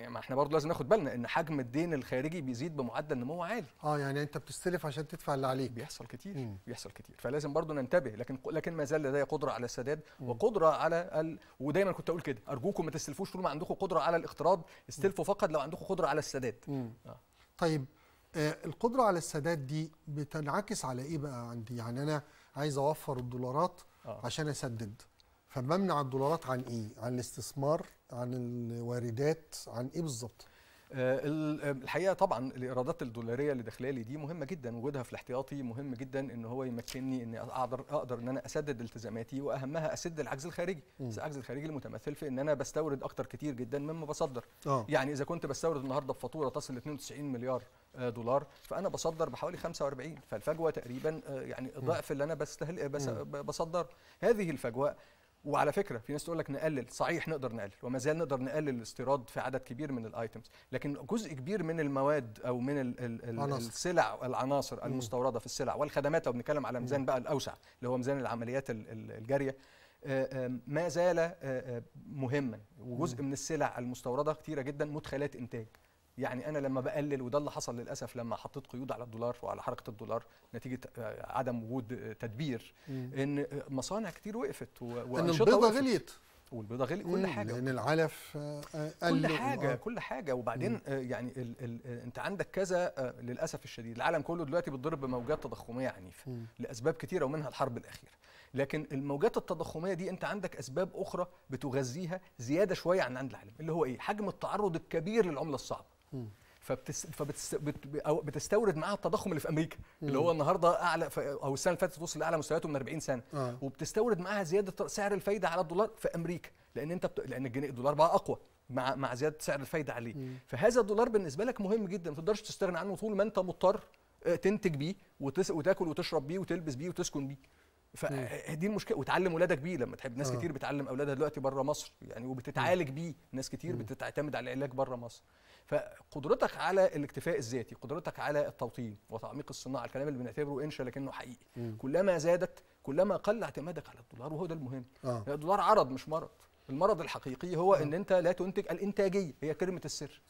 ما احنا برضه لازم ناخد بالنا ان حجم الدين الخارجي بيزيد بمعدل نمو عالي اه يعني انت بتستلف عشان تدفع اللي عليك بيحصل كتير مم. بيحصل كتير فلازم برضه ننتبه لكن لكن ما زال لدي قدره على السداد وقدره على ال... ودايما كنت اقول كده ارجوكم ما تستلفوش طول ما عندكم قدره على الاقتراض استلفوا فقط لو عندكم قدره على السداد مم. آه. طيب آه القدره على السداد دي بتنعكس على ايه بقى عندي يعني انا عايز اوفر الدولارات آه. عشان اسدد فبمنع الدولارات عن ايه عن الاستثمار عن الواردات عن ايه بالظبط آه، ال- آه، الحقيقه طبعا الايرادات الدولاريه اللي داخله لي دي مهمه جدا وجودها في الاحتياطي مهم جدا ان هو يمكنني اني اقدر اقدر ان انا اسدد التزاماتي واهمها اسد العجز الخارجي مم. العجز الخارجي المتمثل في ان انا بستورد اكتر كتير جدا مما بصدر اه يعني اذا كنت بستورد النهارده بفاتوره تصل ل 92 مليار آه، دولار فانا بصدر بحوالي 45 فالفجوه تقريبا آه، يعني ضعف اللي انا بستهل بس مم. ب- بصدر هذه الفجوه وعلى فكره في ناس تقول لك نقلل صحيح نقدر نقلل وما زال نقدر نقلل الاستيراد في عدد كبير من الايتمز لكن جزء كبير من المواد او من ال ال ال عناصر. السلع العناصر مم. المستورده في السلع والخدمات لو بنتكلم على ميزان بقى الاوسع اللي هو ميزان العمليات ال- ال- الجاريه آه، آه، ما زال آه، آه، مهما وجزء من السلع المستورده كتيره جدا مدخلات انتاج يعني انا لما بقلل وده اللي حصل للاسف لما حطيت قيود على الدولار وعلى حركه الدولار نتيجه آه، عدم وجود آه، تدبير مم. ان آه، مصانع كتير وقفت و- ان وانشطه البيضه وقفت. غليت والبيضه غلي مم، كل حاجه لان العلف آه، آه، كل قل حاجه آه. كل حاجه وبعدين آه، يعني ال ال آه، انت عندك كذا آه، للاسف الشديد العالم كله دلوقتي بيتضرب بموجات تضخميه عنيفه مم. لاسباب كتيره ومنها الحرب الاخيره لكن الموجات التضخميه دي انت عندك اسباب اخرى بتغذيها زياده شويه عن عند العالم اللي هو ايه حجم التعرض الكبير للعمله الصعبه مم. فبتس فبتس بت أو بتستورد معاها التضخم اللي في امريكا اللي مم. هو النهارده اعلى ف- او السنه اللي فاتت وصل لاعلى مستوياته من 40 سنه اه وبتستورد معاها زياده سعر الفايده على الدولار في امريكا لان انت بت... لان الجنيه الدولار بقى اقوى مع مع زياده سعر الفايده عليه مم. فهذا الدولار بالنسبه لك مهم جدا ما تقدرش تستغنى عنه طول ما انت مضطر آه، تنتج بيه وتس... وتاكل وتشرب بيه وتلبس بيه وتسكن بيه فدي المشكله وتعلم ولادك بيه لما تحب ناس آه. كتير بتعلم اولادها دلوقتي بره مصر يعني وبتتعالج بيه ناس كتير مم. بتعتمد على العلاج بره مصر فقدرتك على الاكتفاء الذاتي قدرتك على التوطين وتعميق الصناعه الكلام اللي بنعتبره انشا لكنه حقيقي مم. كلما زادت كلما قل اعتمادك على الدولار وهو ده المهم اه الدولار عرض مش مرض المرض الحقيقي هو ان انت لا تنتج الانتاجيه هي كلمه السر